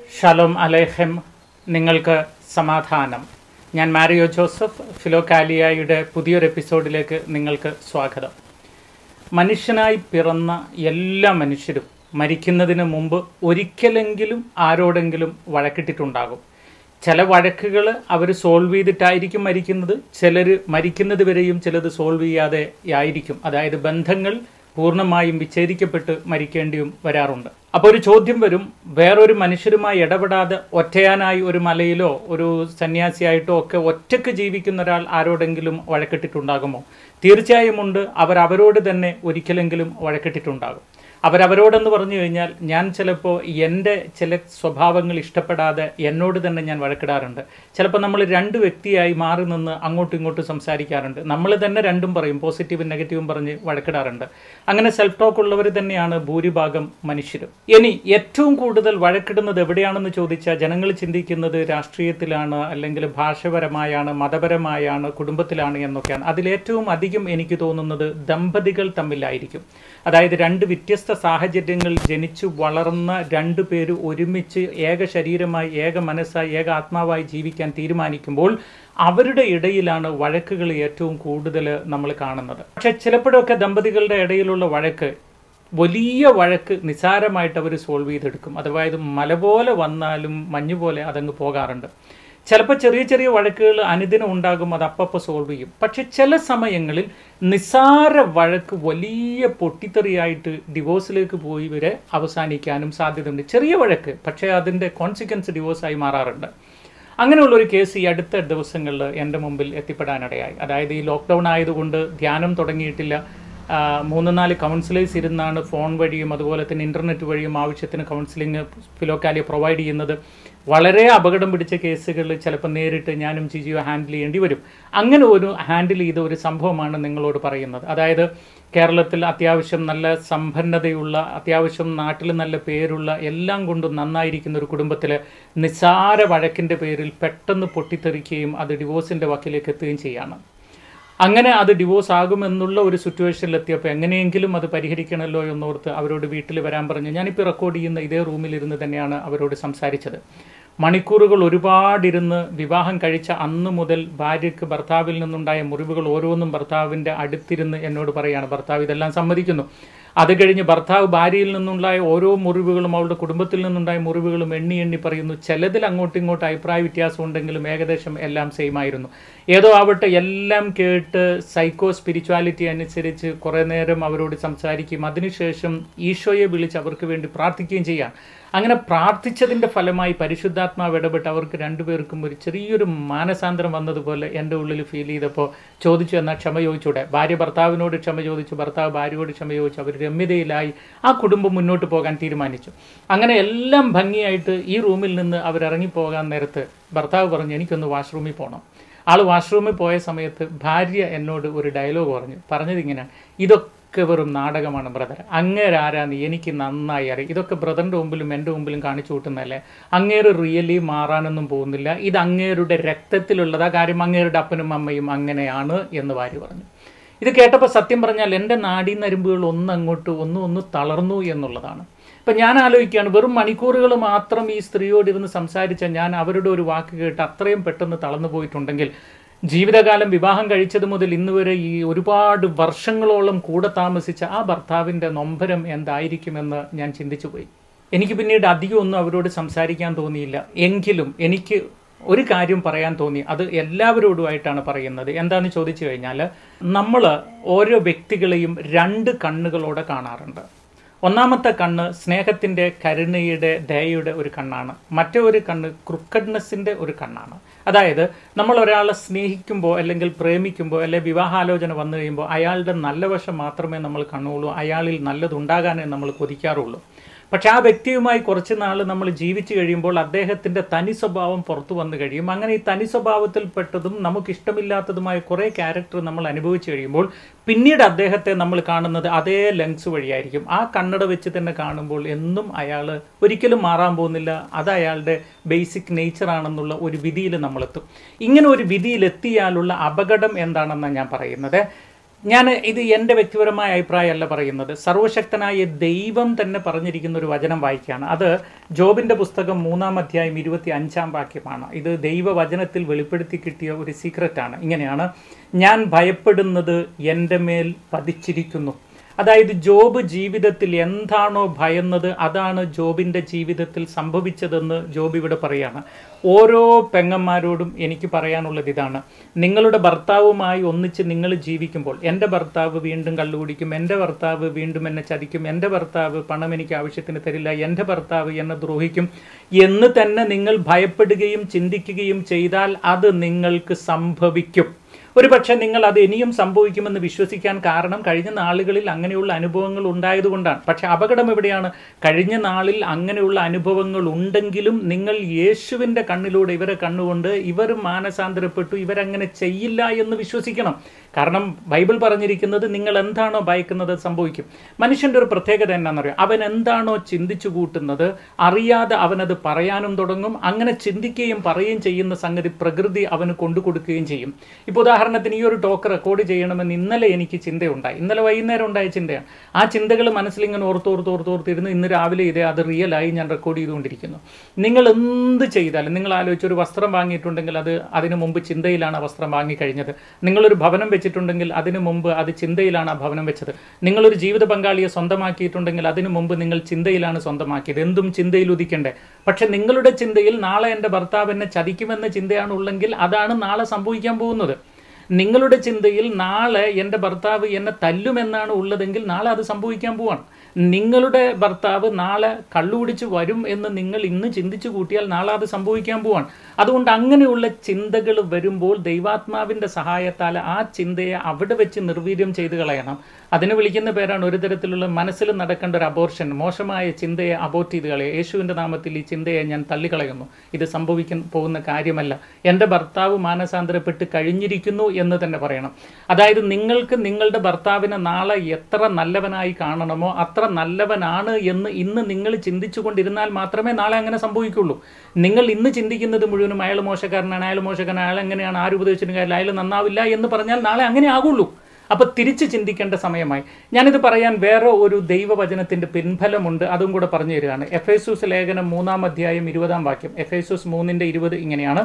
Shalom അലേഹം നിങ്ങൾക്ക് സമാധാനം ഞാൻ മാരിയോ ജോസഫ് ഫിലോകാലിയായുടെ പുതിയൊരു എപ്പിസോഡിലേക്ക് നിങ്ങൾക്ക് സ്വാഗതം മനുഷ്യനായി പിറന്ന എല്ലാ മനുഷ്യരും മരിക്കുന്നതിന് മുമ്പ് ഒരിക്കലെങ്കിലും ആരോടെങ്കിലും വഴക്കിട്ടിട്ടുണ്ടാകും ചില വഴക്കുകൾ അവർ സോൾവ് ചെയ്തിട്ടായിരിക്കും മരിക്കുന്നത് ചിലർ മരിക്കുന്നത് വരെയും ചിലത് സോൾവ് ചെയ്യാതെ ആയിരിക്കും അതായത് ബന്ധങ്ങൾ പൂർണ്ണമായും വിച്ഛേദിക്കപ്പെട്ട് മരിക്കേണ്ടിയും വരാറുണ്ട് അപ്പോൾ ഒരു ചോദ്യം വരും വേറൊരു മനുഷ്യരുമായി ഇടപെടാതെ ഒറ്റയാനായി ഒരു മലയിലോ ഒരു സന്യാസിയായിട്ടോ ഒക്കെ ഒറ്റയ്ക്ക് ജീവിക്കുന്ന ഒരാൾ ആരോടെങ്കിലും വഴക്കിട്ടിട്ടുണ്ടാകുമോ തീർച്ചയായും ഉണ്ട് അവർ അവരോട് തന്നെ ഒരിക്കലെങ്കിലും വഴക്കിട്ടിട്ടുണ്ടാകും അവരവരോടെന്ന് പറഞ്ഞു കഴിഞ്ഞാൽ ഞാൻ ചിലപ്പോൾ എൻ്റെ ചില സ്വഭാവങ്ങൾ ഇഷ്ടപ്പെടാതെ എന്നോട് തന്നെ ഞാൻ വഴക്കിടാറുണ്ട് ചിലപ്പോൾ നമ്മൾ രണ്ട് വ്യക്തിയായി മാറി നിന്ന് അങ്ങോട്ടും ഇങ്ങോട്ടും സംസാരിക്കാറുണ്ട് നമ്മൾ തന്നെ രണ്ടും പറയും പോസിറ്റീവും നെഗറ്റീവും പറഞ്ഞ് വഴക്കിടാറുണ്ട് അങ്ങനെ സെൽഫ് ടോക്ക് ഉള്ളവർ തന്നെയാണ് ഭൂരിഭാഗം മനുഷ്യരും ഇനി ഏറ്റവും കൂടുതൽ വഴക്കിടുന്നത് എവിടെയാണെന്ന് ചോദിച്ചാൽ ജനങ്ങൾ ചിന്തിക്കുന്നത് രാഷ്ട്രീയത്തിലാണ് അല്ലെങ്കിൽ ഭാഷപരമായാണ് മതപരമായാണ് കുടുംബത്തിലാണ് എന്നൊക്കെയാണ് അതിലേറ്റവും അധികം എനിക്ക് തോന്നുന്നത് ദമ്പതികൾ തമ്മിലായിരിക്കും അതായത് രണ്ട് വ്യത്യസ്ത സാഹചര്യങ്ങൾ ജനിച്ചു വളർന്ന രണ്ടു പേര് ഒരുമിച്ച് ഏക ശരീരമായി ഏക മനസ്സായി ഏക ആത്മാവായി ജീവിക്കാൻ തീരുമാനിക്കുമ്പോൾ അവരുടെ ഇടയിലാണ് വഴക്കുകൾ ഏറ്റവും കൂടുതൽ നമ്മൾ കാണുന്നത് പക്ഷെ ചിലപ്പോഴൊക്കെ ദമ്പതികളുടെ ഇടയിലുള്ള വഴക്ക് വലിയ വഴക്ക് നിസാരമായിട്ട് അവർ സോൾവ് ചെയ്തെടുക്കും അതായത് മല പോലെ വന്നാലും മഞ്ഞ് പോലെ അതങ്ങ് പോകാറുണ്ട് ചിലപ്പോൾ ചെറിയ ചെറിയ വഴക്കുകൾ അനുദിനം ഉണ്ടാകും അത് അപ്പപ്പോൾ സോൾവ് ചെയ്യും പക്ഷെ ചില സമയങ്ങളിൽ നിസ്സാര വഴക്ക് വലിയ പൊട്ടിത്തെറിയായിട്ട് ഡിവോഴ്സിലേക്ക് പോയി വരെ അവസാനിക്കാനും സാധ്യതയുണ്ട് ചെറിയ വഴക്ക് പക്ഷേ അതിൻ്റെ കോൺസിക്വൻസ് ഡിവോഴ്സായി മാറാറുണ്ട് അങ്ങനെയുള്ള ഒരു കേസ് ഈ അടുത്ത ദിവസങ്ങളിൽ എൻ്റെ മുമ്പിൽ എത്തിപ്പെടാനിടയായി അതായത് ഈ ലോക്ക്ഡൗൺ ആയതുകൊണ്ട് ധ്യാനം തുടങ്ങിയിട്ടില്ല മൂന്ന് നാല് കൗൺസിലേഴ്സ് ഇരുന്നാണ് ഫോൺ വഴിയും അതുപോലെ തന്നെ ഇൻ്റർനെറ്റ് വഴിയും ആവശ്യത്തിന് കൗൺസിലിംഗ് ഫിലോക്കാലിയ പ്രൊവൈഡ് ചെയ്യുന്നത് വളരെ അപകടം പിടിച്ച കേസുകൾ ചിലപ്പോൾ നേരിട്ട് ഞാനും ജിജിയോ ഹാൻഡിൽ ചെയ്യേണ്ടി വരും അങ്ങനെ ഒരു ഹാൻഡിൽ ചെയ്ത ഒരു സംഭവമാണ് നിങ്ങളോട് പറയുന്നത് അതായത് കേരളത്തിൽ അത്യാവശ്യം നല്ല സമ്പന്നതയുള്ള അത്യാവശ്യം നാട്ടിൽ നല്ല പേരുള്ള എല്ലാം കൊണ്ടും നന്നായിരിക്കുന്ന ഒരു കുടുംബത്തിൽ നിസ്സാര വഴക്കിൻ്റെ പേരിൽ പെട്ടെന്ന് പൊട്ടിത്തെറിക്കുകയും അത് ഡിവോഴ്സിൻ്റെ വക്കിലേക്ക് എത്തുകയും ചെയ്യാണ് അങ്ങനെ അത് ഡിവോഴ്സ് ആകുമെന്നുള്ള ഒരു സിറ്റുവേഷനിലെത്തിയപ്പോൾ എങ്ങനെയെങ്കിലും അത് പരിഹരിക്കണമല്ലോ എന്നോർത്ത് അവരോട് വീട്ടിൽ വരാൻ പറഞ്ഞു ഞാനിപ്പോൾ റെക്കോർഡ് ചെയ്യുന്ന ഇതേ റൂമിലിരുന്ന് തന്നെയാണ് അവരോട് സംസാരിച്ചത് മണിക്കൂറുകൾ ഒരുപാടിരുന്ന് വിവാഹം കഴിച്ച അന്ന് മുതൽ ഭാര്യയ്ക്ക് ഭർത്താവിൽ നിന്നുണ്ടായ മുറിവുകൾ ഓരോന്നും ഭർത്താവിൻ്റെ അടുത്തിരുന്ന് എന്നോട് പറയുകയാണ് ഭർത്താവ് ഇതെല്ലാം സമ്മതിക്കുന്നു അത് കഴിഞ്ഞ് ഭർത്താവ് ഭാര്യയിൽ നിന്നുണ്ടായ ഓരോ മുറിവുകളും അവളുടെ കുടുംബത്തിൽ നിന്നുണ്ടായ മുറിവുകളും എണ്ണി എണ്ണി പറയുന്നു ചിലതിൽ അങ്ങോട്ടും ഇങ്ങോട്ടും അഭിപ്രായ വ്യത്യാസം ഉണ്ടെങ്കിലും ഏകദേശം എല്ലാം സെയിം ആയിരുന്നു ഏതോ ആവട്ടെ എല്ലാം കേട്ട് സൈക്കോ സ്പിരിച്വാലിറ്റി അനുസരിച്ച് കുറേ നേരം അവരോട് സംസാരിക്കുകയും അതിനുശേഷം ഈശോയെ വിളിച്ച് അവർക്ക് വേണ്ടി പ്രാർത്ഥിക്കുകയും ചെയ്യാം അങ്ങനെ പ്രാർത്ഥിച്ചതിൻ്റെ ഫലമായി പരിശുദ്ധാത്മാവ് ഇടപെട്ട് അവർക്ക് രണ്ടുപേർക്കും ഒരു ചെറിയൊരു മാനസാന്തരം വന്നതുപോലെ എൻ്റെ ഉള്ളിൽ ഫീൽ ചെയ്തപ്പോൾ ചോദിച്ചു എന്നാൽ ക്ഷമ ചോദിച്ചൂടെ ഭാര്യ ഭർത്താവിനോട് ക്ഷമ ചോദിച്ചു ഭർത്താവ് ഭാര്യയോട് ക്ഷമ ചോദിച്ചു അവർ രമ്യതയിലായി ആ കുടുംബം മുന്നോട്ട് പോകാൻ തീരുമാനിച്ചു അങ്ങനെ എല്ലാം ഭംഗിയായിട്ട് ഈ റൂമിൽ നിന്ന് അവരിറങ്ങിപ്പോകാൻ നേരത്ത് ഭർത്താവ് പറഞ്ഞു എനിക്കൊന്ന് വാഷ്റൂമിൽ പോകണം ആൾ വാഷ്റൂമിൽ പോയ സമയത്ത് ഭാര്യ എന്നോട് ഒരു ഡയലോഗ് പറഞ്ഞു പറഞ്ഞത് ഇങ്ങനെയാണ് ഇതൊക്കെ ഒക്കെ വെറും നാടകമാണ് ബ്രദർ അങ്ങേരാരാന്ന് എനിക്ക് നന്നായി അറിയാം ഇതൊക്കെ ബ്രദറിൻ്റെ മുമ്പിലും എൻ്റെ മുമ്പിലും കാണിച്ചു കൂട്ടുന്നതല്ലേ അങ്ങേര് റിയലി മാറാനൊന്നും പോകുന്നില്ല ഇത് അങ്ങേരുടെ രക്തത്തിലുള്ളതാ കാര്യം അങ്ങേരുടെ അപ്പനും അമ്മയും അങ്ങനെയാണ് എന്ന് ഭാര്യ പറഞ്ഞു ഇത് കേട്ടപ്പോൾ സത്യം പറഞ്ഞാൽ എൻ്റെ നാടീനരുമ്പുകൾ ഒന്നങ്ങോട്ട് ഒന്നും ഒന്ന് തളർന്നു എന്നുള്ളതാണ് ഇപ്പം ഞാൻ ആലോചിക്കുകയാണ് വെറും മണിക്കൂറുകൾ മാത്രം ഈ സ്ത്രീയോട് ഇരുന്ന് സംസാരിച്ച ഞാൻ അവരുടെ ഒരു വാക്ക് കേട്ട് അത്രയും പെട്ടെന്ന് തളർന്നു പോയിട്ടുണ്ടെങ്കിൽ ജീവിതകാലം വിവാഹം കഴിച്ചത് മുതൽ ഇന്ന് വരെ ഈ ഒരുപാട് വർഷങ്ങളോളം കൂടെ താമസിച്ച ആ ഭർത്താവിൻ്റെ നൊമ്പരം എന്തായിരിക്കുമെന്ന് ഞാൻ ചിന്തിച്ചു പോയി എനിക്ക് പിന്നീട് അധികം ഒന്നും അവരോട് സംസാരിക്കാൻ തോന്നിയില്ല എങ്കിലും എനിക്ക് ഒരു കാര്യം പറയാൻ തോന്നി അത് എല്ലാവരോടുമായിട്ടാണ് പറയുന്നത് എന്താണെന്ന് ചോദിച്ചു കഴിഞ്ഞാൽ നമ്മൾ ഓരോ വ്യക്തികളെയും രണ്ട് കണ്ണുകളോടെ കാണാറുണ്ട് ഒന്നാമത്തെ കണ്ണ് സ്നേഹത്തിൻ്റെ കരുണയുടെ ദയയുടെ ഒരു കണ്ണാണ് മറ്റേ ഒരു കണ്ണ് ക്രുക്കഡ്നെസ്സിൻ്റെ ഒരു കണ്ണാണ് അതായത് നമ്മൾ ഒരാളെ സ്നേഹിക്കുമ്പോൾ അല്ലെങ്കിൽ പ്രേമിക്കുമ്പോൾ അല്ലെങ്കിൽ വിവാഹാലോചന വന്നു കഴിയുമ്പോൾ അയാളുടെ നല്ല വശം മാത്രമേ നമ്മൾ കാണുകയുള്ളൂ അയാളിൽ നല്ലതുണ്ടാകാനേ നമ്മൾ കൊതിക്കാറുള്ളൂ പക്ഷെ ആ വ്യക്തിയുമായി കുറച്ച് നാൾ നമ്മൾ ജീവിച്ചു കഴിയുമ്പോൾ അദ്ദേഹത്തിൻ്റെ തനി സ്വഭാവം പുറത്തു വന്നു കഴിയും അങ്ങനെ ഈ തനി സ്വഭാവത്തിൽപ്പെട്ടതും നമുക്ക് ഇഷ്ടമില്ലാത്തതുമായ കുറേ ക്യാരക്ടർ നമ്മൾ അനുഭവിച്ചു കഴിയുമ്പോൾ പിന്നീട് അദ്ദേഹത്തെ നമ്മൾ കാണുന്നത് അതേ ലെൻസ് വഴിയായിരിക്കും ആ കണ്ണട വെച്ച് തന്നെ കാണുമ്പോൾ എന്നും അയാൾ ഒരിക്കലും മാറാൻ പോകുന്നില്ല അത് അയാളുടെ ബേസിക് നേച്ചറാണെന്നുള്ള ഒരു വിധിയിൽ നമ്മളെത്തും ഇങ്ങനെ ഒരു വിധിയിലെത്തിയാലുള്ള അപകടം എന്താണെന്നാണ് ഞാൻ പറയുന്നത് ഞാൻ ഇത് എൻ്റെ വ്യക്തിപരമായ അഭിപ്രായമല്ല പറയുന്നത് സർവശക്തനായ ദൈവം തന്നെ പറഞ്ഞിരിക്കുന്ന ഒരു വചനം വായിക്കുകയാണ് അത് ജോബിൻ്റെ പുസ്തകം മൂന്നാം അധ്യായം ഇരുപത്തി അഞ്ചാം വാക്യമാണ് ഇത് ദൈവവചനത്തിൽ വെളിപ്പെടുത്തി കിട്ടിയ ഒരു സീക്രറ്റാണ് ഇങ്ങനെയാണ് ഞാൻ ഭയപ്പെടുന്നത് എൻ്റെ മേൽ പതിച്ചിരിക്കുന്നു അതായത് ജോബ് ജീവിതത്തിൽ എന്താണോ ഭയന്നത് അതാണ് ജോബിൻ്റെ ജീവിതത്തിൽ സംഭവിച്ചതെന്ന് ജോബ് ഇവിടെ പറയാണ് ഓരോ പെങ്ങന്മാരോടും എനിക്ക് പറയാനുള്ളത് ഇതാണ് നിങ്ങളുടെ ഭർത്താവുമായി ഒന്നിച്ച് നിങ്ങൾ ജീവിക്കുമ്പോൾ എൻ്റെ ഭർത്താവ് വീണ്ടും കള്ളുകുടിക്കും എൻ്റെ ഭർത്താവ് വീണ്ടും എന്നെ ചതിക്കും എൻ്റെ ഭർത്താവ് പണം എനിക്ക് ആവശ്യത്തിന് തരില്ല എൻ്റെ ഭർത്താവ് എന്നെ ദ്രോഹിക്കും എന്ന് തന്നെ നിങ്ങൾ ഭയപ്പെടുകയും ചിന്തിക്കുകയും ചെയ്താൽ അത് നിങ്ങൾക്ക് സംഭവിക്കും ഒരു പക്ഷേ നിങ്ങൾ അത് ഇനിയും സംഭവിക്കുമെന്ന് വിശ്വസിക്കാൻ കാരണം കഴിഞ്ഞ നാളുകളിൽ അങ്ങനെയുള്ള അനുഭവങ്ങൾ ഉണ്ടായതുകൊണ്ടാണ് പക്ഷെ അപകടം എവിടെയാണ് കഴിഞ്ഞ നാളിൽ അങ്ങനെയുള്ള അനുഭവങ്ങൾ ഉണ്ടെങ്കിലും നിങ്ങൾ യേശുവിൻ്റെ കണ്ണിലൂടെ ഇവരെ കണ്ണുകൊണ്ട് ഇവർ മാനസാന്തരപ്പെട്ടു ഇവരങ്ങനെ ചെയ്യില്ല എന്ന് വിശ്വസിക്കണം കാരണം ബൈബിൾ പറഞ്ഞിരിക്കുന്നത് നിങ്ങൾ എന്താണോ ഭയക്കുന്നത് അത് സംഭവിക്കും മനുഷ്യൻ്റെ ഒരു പ്രത്യേകത എന്നാണെന്നറിയാം അവൻ എന്താണോ ചിന്തിച്ചു കൂട്ടുന്നത് അറിയാതെ അവനത് പറയാനും തുടങ്ങും അങ്ങനെ ചിന്തിക്കുകയും പറയുകയും ചെയ്യുന്ന സംഗതി പ്രകൃതി അവന് കൊണ്ടു കൊടുക്കുകയും ചെയ്യും ഇപ്പോൾ ഉദാഹരണത്തിന് ഈ ഒരു ടോക്ക് റെക്കോർഡ് ചെയ്യണമെന്ന് ഇന്നലെ എനിക്ക് ചിന്തയുണ്ടായി ഇന്നലെ വൈകുന്നേരം ഉണ്ടായ ചിന്തയാണ് ആ ചിന്തകൾ മനസ്സിലിങ്ങനെ ഓർത്തോർത്ത് ഓർത്തോർത്തിരുന്ന് ഇന്ന് രാവിലെ ഇതേ അത് റിയലായി ഞാൻ റെക്കോർഡ് ചെയ്തുകൊണ്ടിരിക്കുന്നു നിങ്ങൾ എന്ത് ചെയ്താലും നിങ്ങൾ ആലോചിച്ച് ഒരു വസ്ത്രം വാങ്ങിയിട്ടുണ്ടെങ്കിൽ അത് അതിനു മുമ്പ് ചിന്തയിലാണ് ആ വസ്ത്രം വാങ്ങിക്കഴിഞ്ഞത് നിങ്ങളൊരു ഭവനം വെച്ചിട്ടുണ്ടെങ്കിൽ അതിനു മുമ്പ് അത് ചിന്തയിലാണ് ആ ഭവനം വെച്ചത് നിങ്ങളൊരു ജീവിത പങ്കാളിയെ സ്വന്തമാക്കിയിട്ടുണ്ടെങ്കിൽ അതിനു മുമ്പ് നിങ്ങൾ ചിന്തയിലാണ് സ്വന്തമാക്കിയത് എന്തും ചിന്തയിൽ ഉദിക്കണ്ടേ പക്ഷെ നിങ്ങളുടെ ചിന്തയിൽ നാളെ എൻ്റെ ഭർത്താവ് എന്നെ ചതിക്കുമെന്ന ചിന്തയാണ് ഉള്ളെങ്കിൽ അതാണ് നാളെ സംഭവിക്കാൻ പോകുന്നത് നിങ്ങളുടെ ചിന്തയിൽ നാളെ എൻ്റെ ഭർത്താവ് എന്നെ തല്ലുമെന്നാണ് ഉള്ളതെങ്കിൽ നാളെ അത് സംഭവിക്കാൻ പോവാണ് നിങ്ങളുടെ ഭർത്താവ് നാളെ കള്ളുകുടിച്ച് വരും എന്ന് നിങ്ങൾ ഇന്ന് ചിന്തിച്ചു കൂട്ടിയാൽ നാളെ അത് സംഭവിക്കാൻ പോവാണ് അതുകൊണ്ട് അങ്ങനെയുള്ള ചിന്തകൾ വരുമ്പോൾ ദൈവാത്മാവിൻ്റെ സഹായത്താൽ ആ ചിന്തയെ അവിടെ വെച്ച് നിർവീര്യം ചെയ്ത് കളയണം അതിന് വിളിക്കുന്ന പേരാണ് ഒരു തരത്തിലുള്ള മനസ്സിൽ നടക്കേണ്ട ഒരു അബോർഷൻ മോശമായ ചിന്തയെ അബോർട്ട് ചെയ്ത് കളയുക യേശുവിൻ്റെ നാമത്തിൽ ഈ ചിന്തയെ ഞാൻ തള്ളിക്കളയുന്നു ഇത് സംഭവിക്കാൻ പോകുന്ന കാര്യമല്ല എൻ്റെ ഭർത്താവ് മാനസാന്തരപ്പെട്ട് കഴിഞ്ഞിരിക്കുന്നു എന്ന് തന്നെ പറയണം അതായത് നിങ്ങൾക്ക് നിങ്ങളുടെ ഭർത്താവിനെ നാളെ എത്ര നല്ലവനായി കാണണമോ അത്ര നല്ലവനാണ് എന്ന് ഇന്ന് നിങ്ങൾ ചിന്തിച്ചു കൊണ്ടിരുന്നാൽ മാത്രമേ നാളെ അങ്ങനെ സംഭവിക്കുള്ളൂ നിങ്ങൾ ഇന്ന് ചിന്തിക്കുന്നത് മുഴുവനും അയാൾ മോശക്കാരനാണ് അയാൾ മോശക്കാരൻ അയാൾ എങ്ങനെയാണ് ആര് ഉപദേശിച്ചിട്ടും കാര്യമില്ല അയാൾ നന്നാവില്ല എന്ന് പറഞ്ഞാൽ നാളെ അങ്ങനെ ആകുള്ളൂ അപ്പോൾ തിരിച്ച് ചിന്തിക്കേണ്ട സമയമായി ഞാനിത് പറയാൻ വേറെ ഒരു ദൈവവചനത്തിൻ്റെ പിൻഫലമുണ്ട് അതും കൂടെ പറഞ്ഞു തരികയാണ് എഫ് എസൂസ് ലേഖനം മൂന്നാം അധ്യായം ഇരുപതാം വാക്യം എഫ് എസൂസ് മൂന്നിൻ്റെ ഇരുപത് ഇങ്ങനെയാണ്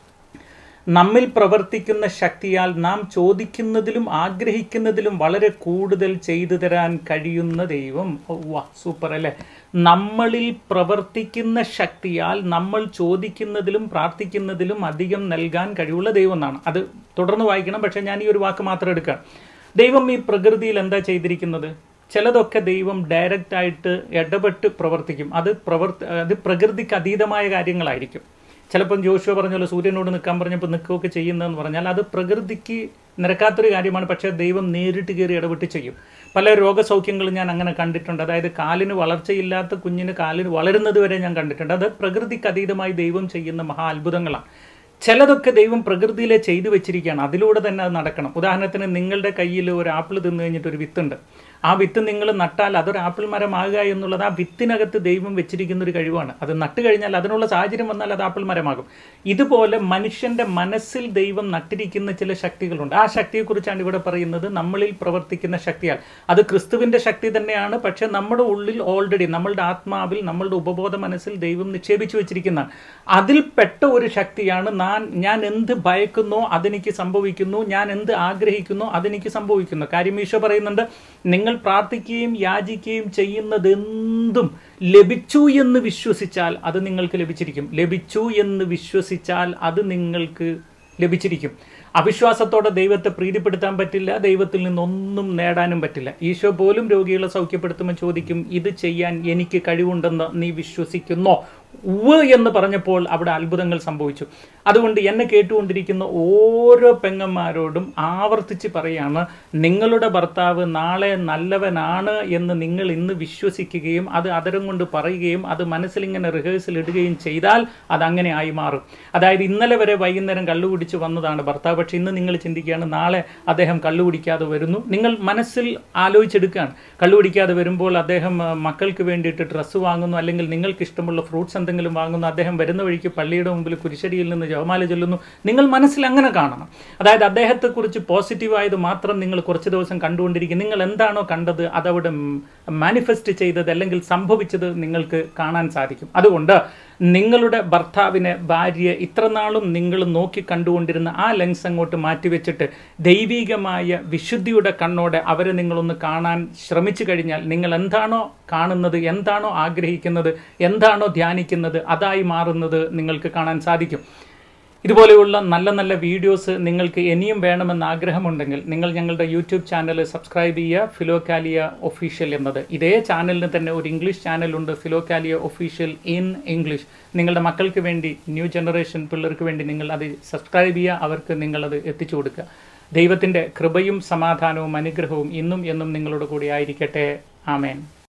നമ്മിൽ പ്രവർത്തിക്കുന്ന ശക്തിയാൽ നാം ചോദിക്കുന്നതിലും ആഗ്രഹിക്കുന്നതിലും വളരെ കൂടുതൽ ചെയ്തു തരാൻ കഴിയുന്ന ദൈവം വാ സൂപ്പർ അല്ലേ നമ്മളിൽ പ്രവർത്തിക്കുന്ന ശക്തിയാൽ നമ്മൾ ചോദിക്കുന്നതിലും പ്രാർത്ഥിക്കുന്നതിലും അധികം നൽകാൻ കഴിവുള്ള ദൈവം എന്നാണ് അത് തുടർന്ന് വായിക്കണം പക്ഷേ ഞാൻ ഈ ഒരു വാക്ക് മാത്രം എടുക്കാം ദൈവം ഈ പ്രകൃതിയിൽ എന്താ ചെയ്തിരിക്കുന്നത് ചിലതൊക്കെ ദൈവം ഡയറക്റ്റ് ആയിട്ട് ഇടപെട്ട് പ്രവർത്തിക്കും അത് പ്രവർത്തി അത് പ്രകൃതിക്ക് അതീതമായ കാര്യങ്ങളായിരിക്കും ചിലപ്പം ജോഷുവ പറഞ്ഞല്ലോ സൂര്യനോട് നിൽക്കാൻ പറഞ്ഞപ്പോൾ നിൽക്കുകയൊക്കെ ചെയ്യുന്നതെന്ന് പറഞ്ഞാൽ അത് പ്രകൃതിക്ക് നിരക്കാത്തൊരു കാര്യമാണ് പക്ഷേ ദൈവം നേരിട്ട് കയറി ഇടപെട്ട് ചെയ്യും പല രോഗസൗഖ്യങ്ങളും ഞാൻ അങ്ങനെ കണ്ടിട്ടുണ്ട് അതായത് കാലിന് വളർച്ചയില്ലാത്ത കുഞ്ഞിന് കാലിന് വളരുന്നത് വരെ ഞാൻ കണ്ടിട്ടുണ്ട് അത് പ്രകൃതിക്ക് അതീതമായി ദൈവം ചെയ്യുന്ന മഹാ അത്ഭുതങ്ങളാണ് ചിലതൊക്കെ ദൈവം പ്രകൃതിയിലെ ചെയ്തു വെച്ചിരിക്കുകയാണ് അതിലൂടെ തന്നെ അത് നടക്കണം ഉദാഹരണത്തിന് നിങ്ങളുടെ കയ്യിൽ ഒരു ആപ്പിൾ തിന്നു കഴിഞ്ഞിട്ട് ഒരു വിത്തുണ്ട് ആ വിത്ത് നിങ്ങൾ നട്ടാൽ അതൊരു ആപ്പിൾ മരമാകുക എന്നുള്ളത് ആ വിത്തിനകത്ത് ദൈവം വെച്ചിരിക്കുന്ന ഒരു കഴിവാണ് അത് നട്ട് കഴിഞ്ഞാൽ അതിനുള്ള സാഹചര്യം വന്നാൽ അത് ആപ്പിൾ മരമാകും ഇതുപോലെ മനുഷ്യന്റെ മനസ്സിൽ ദൈവം നട്ടിരിക്കുന്ന ചില ശക്തികളുണ്ട് ആ ശക്തിയെക്കുറിച്ചാണ് ഇവിടെ പറയുന്നത് നമ്മളിൽ പ്രവർത്തിക്കുന്ന ശക്തിയാൽ അത് ക്രിസ്തുവിന്റെ ശക്തി തന്നെയാണ് പക്ഷെ നമ്മുടെ ഉള്ളിൽ ഓൾറെഡി നമ്മളുടെ ആത്മാവിൽ നമ്മളുടെ ഉപബോധ മനസ്സിൽ ദൈവം നിക്ഷേപിച്ചു വെച്ചിരിക്കുന്നതാണ് അതിൽപ്പെട്ട ഒരു ശക്തിയാണ് ഞാൻ ഞാൻ എന്ത് ഭയക്കുന്നോ അതെനിക്ക് സംഭവിക്കുന്നു ഞാൻ എന്ത് ആഗ്രഹിക്കുന്നോ അതെനിക്ക് സംഭവിക്കുന്നു കാര്യം ഈശോ പറയുന്നുണ്ട് നിങ്ങൾ പ്രാർത്ഥിക്കുകയും യാചിക്കുകയും ചെയ്യുന്നതെന്തും ലഭിച്ചു എന്ന് വിശ്വസിച്ചാൽ അത് നിങ്ങൾക്ക് ലഭിച്ചിരിക്കും ലഭിച്ചു എന്ന് വിശ്വസിച്ചാൽ അത് നിങ്ങൾക്ക് ലഭിച്ചിരിക്കും അവിശ്വാസത്തോടെ ദൈവത്തെ പ്രീതിപ്പെടുത്താൻ പറ്റില്ല ദൈവത്തിൽ നിന്നൊന്നും നേടാനും പറ്റില്ല ഈശോ പോലും രോഗികളെ സൗഖ്യപ്പെടുത്തുമ്പോൾ ചോദിക്കും ഇത് ചെയ്യാൻ എനിക്ക് കഴിവുണ്ടെന്ന് നീ വിശ്വസിക്കുന്നോ ഉവ് എന്ന് പറഞ്ഞപ്പോൾ അവിടെ അത്ഭുതങ്ങൾ സംഭവിച്ചു അതുകൊണ്ട് എന്നെ കേട്ടുകൊണ്ടിരിക്കുന്ന ഓരോ പെങ്ങന്മാരോടും ആവർത്തിച്ച് പറയാണ് നിങ്ങളുടെ ഭർത്താവ് നാളെ നല്ലവനാണ് എന്ന് നിങ്ങൾ ഇന്ന് വിശ്വസിക്കുകയും അത് അതരം കൊണ്ട് പറയുകയും അത് മനസ്സിലിങ്ങനെ റിഹേഴ്സൽ ഇടുകയും ചെയ്താൽ അതങ്ങനെ ആയി മാറും അതായത് ഇന്നലെ വരെ വൈകുന്നേരം കള്ളു കുടിച്ച് വന്നതാണ് ഭർത്താവ് പക്ഷെ ഇന്ന് നിങ്ങൾ ചിന്തിക്കുകയാണ് നാളെ അദ്ദേഹം കള്ളു കുടിക്കാതെ വരുന്നു നിങ്ങൾ മനസ്സിൽ ആലോചിച്ചെടുക്കുകയാണ് കള്ളു കുടിക്കാതെ വരുമ്പോൾ അദ്ദേഹം ആ, മക്കൾക്ക് വേണ്ടിയിട്ട് ഡ്രസ്സ് വാങ്ങുന്നു അല്ലെങ്കിൽ നിങ്ങൾക്ക് ഇഷ്ടമുള്ള ഫ്രൂട്ട്സ് എന്തെങ്കിലും വാങ്ങുന്നു അദ്ദേഹം വരുന്ന വഴിക്ക് പള്ളിയുടെ മുമ്പിൽ കുരിശടിയിൽ നിന്ന് ജപമാല ചൊല്ലുന്നു നിങ്ങൾ മനസ്സിൽ അങ്ങനെ കാണണം അതായത് അദ്ദേഹത്തെക്കുറിച്ച് പോസിറ്റീവായത് മാത്രം നിങ്ങൾ കുറച്ച് ദിവസം കണ്ടുകൊണ്ടിരിക്കും നിങ്ങൾ എന്താണോ കണ്ടത് അതവിടെ മാനിഫെസ്റ്റ് ചെയ്തത് അല്ലെങ്കിൽ സംഭവിച്ചത് നിങ്ങൾക്ക് കാണാൻ സാധിക്കും അതുകൊണ്ട് നിങ്ങളുടെ ഭർത്താവിനെ ഭാര്യയെ ഇത്രനാളും നിങ്ങൾ നോക്കി കണ്ടുകൊണ്ടിരുന്ന ആ ലെൻസ് അങ്ങോട്ട് മാറ്റിവെച്ചിട്ട് ദൈവികമായ വിശുദ്ധിയുടെ കണ്ണോടെ അവരെ നിങ്ങളൊന്ന് കാണാൻ ശ്രമിച്ചു കഴിഞ്ഞാൽ നിങ്ങൾ എന്താണോ കാണുന്നത് എന്താണോ ആഗ്രഹിക്കുന്നത് എന്താണോ ധ്യാനിക്കുന്നത് അതായി മാറുന്നത് നിങ്ങൾക്ക് കാണാൻ സാധിക്കും ഇതുപോലെയുള്ള നല്ല നല്ല വീഡിയോസ് നിങ്ങൾക്ക് ഇനിയും വേണമെന്ന് ആഗ്രഹമുണ്ടെങ്കിൽ നിങ്ങൾ ഞങ്ങളുടെ യൂട്യൂബ് ചാനൽ സബ്സ്ക്രൈബ് ചെയ്യുക ഫിലോകാലിയ ഒഫീഷ്യൽ എന്നത് ഇതേ ചാനലിന് തന്നെ ഒരു ഇംഗ്ലീഷ് ചാനലുണ്ട് ഫിലോകാലിയ ഒഫീഷ്യൽ ഇൻ ഇംഗ്ലീഷ് നിങ്ങളുടെ മക്കൾക്ക് വേണ്ടി ന്യൂ ജനറേഷൻ പിള്ളേർക്ക് വേണ്ടി നിങ്ങൾ അത് സബ്സ്ക്രൈബ് ചെയ്യുക അവർക്ക് നിങ്ങളത് എത്തിച്ചു കൊടുക്കുക ദൈവത്തിൻ്റെ കൃപയും സമാധാനവും അനുഗ്രഹവും ഇന്നും എന്നും നിങ്ങളുടെ കൂടെ ആയിരിക്കട്ടെ ആമേൻ